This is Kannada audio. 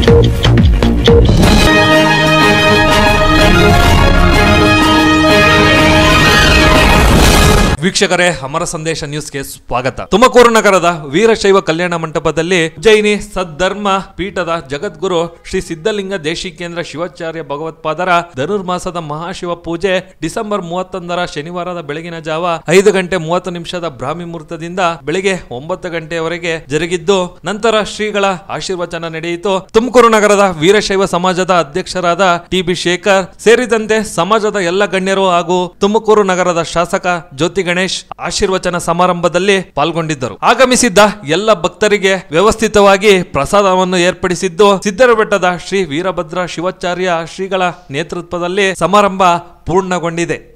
ವೀಕ್ಷಕರೇ ಅಮರ ಸಂದೇಶ ನ್ಯೂಸ್ಗೆ ಸ್ವಾಗತ ತುಮಕೂರು ನಗರದ ವೀರಶೈವ ಕಲ್ಯಾಣ ಮಂಟಪದಲ್ಲಿ ಜೈನಿ ಸದ್ಧರ್ಮ ಪೀಠದ ಜಗದ್ಗುರು ಶ್ರೀ ಸಿದ್ಧಲಿಂಗ ದೇಶಿಕೇಂದ್ರ ಶಿವಾಚಾರ್ಯ ಭಗವತ್ಪಾದರ ಧನುರ್ಮಾಸದ ಮಹಾಶಿವ ಪೂಜೆ ಡಿಸೆಂಬರ್ ಮೂವತ್ತೊಂದರ ಶನಿವಾರದ ಬೆಳಗಿನ ಜಾವ ಐದು ಗಂಟೆ ಮೂವತ್ತು ನಿಮಿಷದ ಬ್ರಾಹ್ಮಿ ಮುಹೂರ್ತದಿಂದ ಬೆಳಿಗ್ಗೆ ಒಂಬತ್ತು ಗಂಟೆಯವರೆಗೆ ಜರುಗಿದ್ದು ನಂತರ ಶ್ರೀಗಳ ಆಶೀರ್ವಚನ ನಡೆಯಿತು ತುಮಕೂರು ನಗರದ ವೀರಶೈವ ಸಮಾಜದ ಅಧ್ಯಕ್ಷರಾದ ಟಿ ಬಿ ಶೇಖರ್ ಸೇರಿದಂತೆ ಸಮಾಜದ ಎಲ್ಲ ಗಣ್ಯರು ಹಾಗೂ ತುಮಕೂರು ನಗರದ ಶಾಸಕ ಜ್ಯೋತಿ ಗಣೇಶ್ ಆಶೀರ್ವಚನ ಸಮಾರಂಭದಲ್ಲಿ ಪಾಲ್ಗೊಂಡಿದ್ದರು ಆಗಮಿಸಿದ್ದ ಎಲ್ಲ ಭಕ್ತರಿಗೆ ವ್ಯವಸ್ಥಿತವಾಗಿ ಪ್ರಸಾದವನ್ನು ಏರ್ಪಡಿಸಿದ್ದು ಸಿದ್ದರ ಬೆಟ್ಟದ ಶ್ರೀ ವೀರಭದ್ರ ಶಿವಾಚಾರ್ಯ ಶ್ರೀಗಳ ನೇತೃತ್ವದಲ್ಲಿ ಸಮಾರಂಭ ಪೂರ್ಣಗೊಂಡಿದೆ